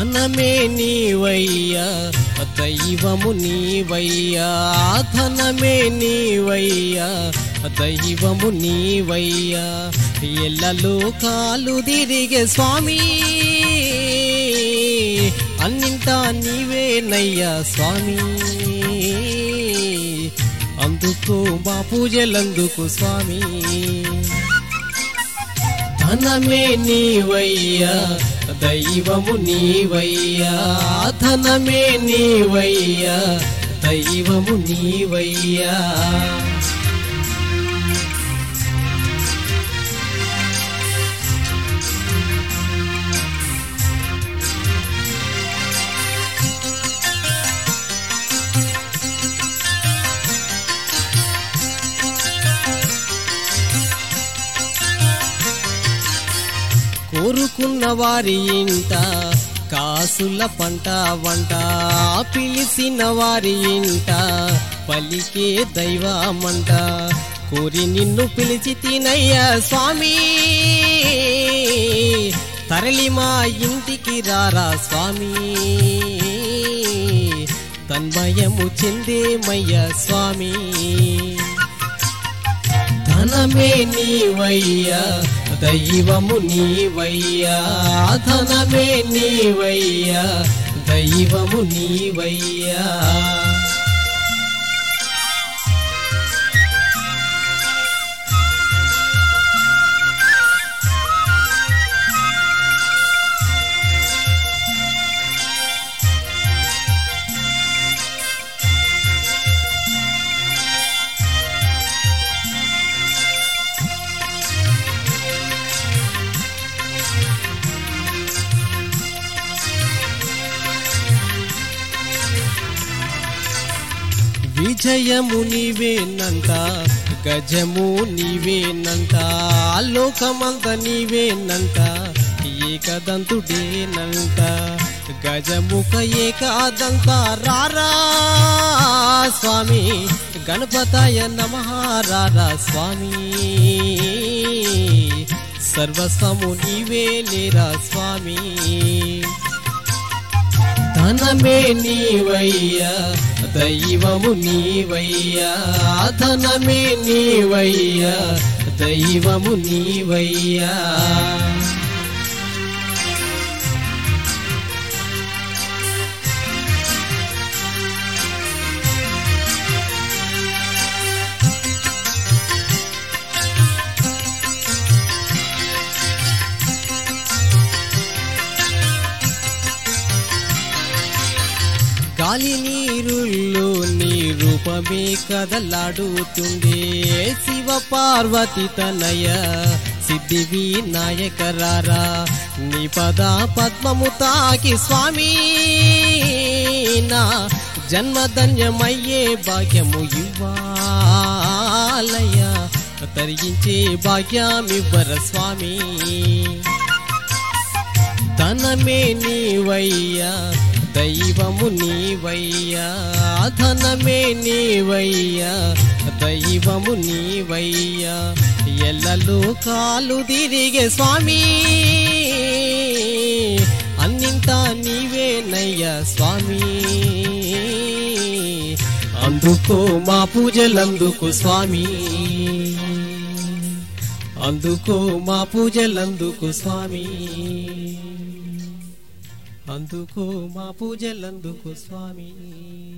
ధనమే నీవయ్యా దైవము నీవయ్యా ధనమే నీవయ్యా దైవము నీవయ్యా ఎల్లలో కాలు తిరిగే స్వామి అన్నింటా నీవేనయ్యా స్వామి అందుకు మా పూజలందుకు స్వామి ధనమే నీవయ్యా దైవము నీవయ్యా ధనమే నీవయ్యా దైవము నీవయ్యా కోరుకున్న వారి ఇంట కాసుల పంట వంట పిలిచిన వారి ఇంట పలికే దైవమంట కోరి నిన్ను పిలిచి తినయ్యా స్వామి తరలి మా ఇంటికి రారా స్వామి తన్మయము చెందేమయ్యా స్వామి ధనమే నీవయ్యా దైవము నీవయ్యా ధనమే నీవయ్యా దైవము నీవయ్యా విజయము నీవేనంట గజము నీవేనంట లోకమంత నీవేనంట ఏకదంతుడేనంట గజముఖ ఏకాదంత రారా స్వామి గణపతాయ నమ రారా స్వామి సర్వస్వము నీవే లేరా స్వామి ధనమే నీవయ్యా దైవము నీవయ్యా ధనమే నీవయ్యా దైవము నీవయ్యా గాలి నీరుల్లో నీ రూపమే కదలాడుతుండే శివ పార్వతి తనయ సిద్ధి వినాయక రారా నీ పద పద్మము తాకి స్వామి నా జన్మధన్యమయ్యే భాగ్యము ఇవ్వాలయ తరిగించే భాగ్యమివ్వర స్వామి ధనమే నీవయ్యా దైవము నీవయ్యా ధనమే నీవయ్యా దైవము నీవయ్యా ఎల్లలో కాలు తిరిగే స్వామి అన్నింటా నీవేనయ్యా స్వామి అందుకో మా పూజలందుకు స్వామి అందుకో మా పూజలందుకు స్వామి అందుకో మా పూజలందుకు స్వామి